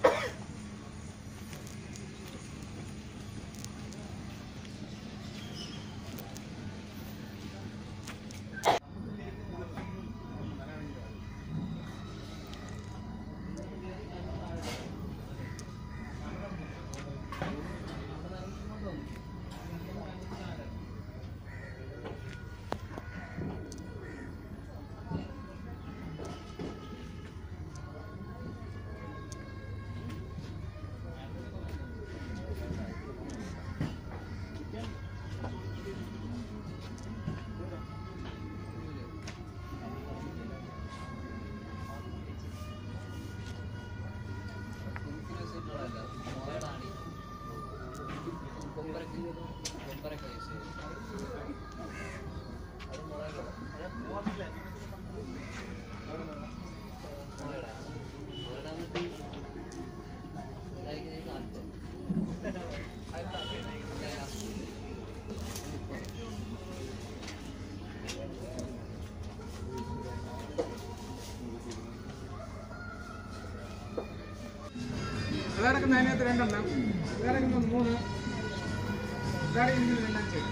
അതാടക്കുന്ന അതിനകത്ത് രണ്ടെണ്ണം ഇതാടക്കുന്ന മൂന്ന് ഇതാടക്കുന്ന രണ്ടാം ചെയ്യും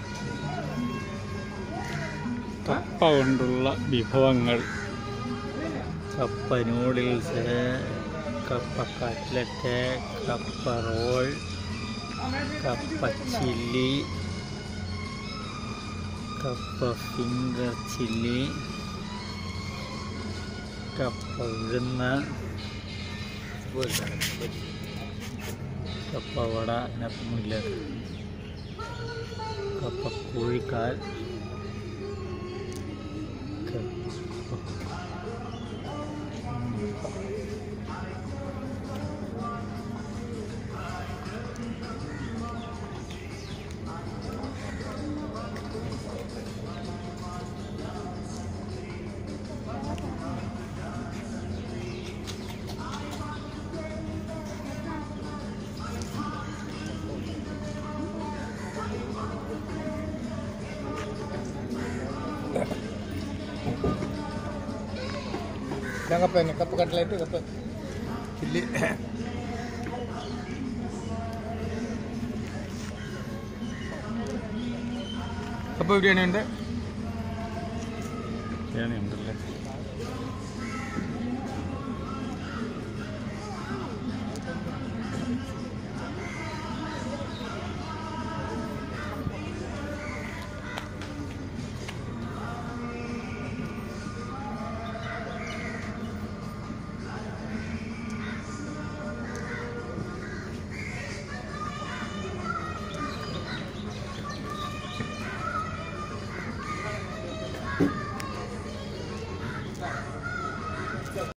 കപ്പ കൊണ്ടുള്ള വിഭവങ്ങൾ കപ്പ നൂഡിൽസ് കപ്പ കട്ട്ലറ്റ് കപ്പ റോൾ കപ്പ ചില്ലി കപ്പ ഫിംഗർ ചില്ലി കപ്പ ഉഴുന്ന് കപ്പ വട ഇതിനകത്തൊന്നുമില്ല കപ്പ കോഴിക്കാൽ കപ്പ ഇതാ കപ്പ തന്നെ കപ്പ കട്ട്ലറ്റ് കപ്പ ചില്ലി കപ്പ ബിരിയാണി ഉണ്ട് ബിരിയാണി ഉണ്ടല്ലേ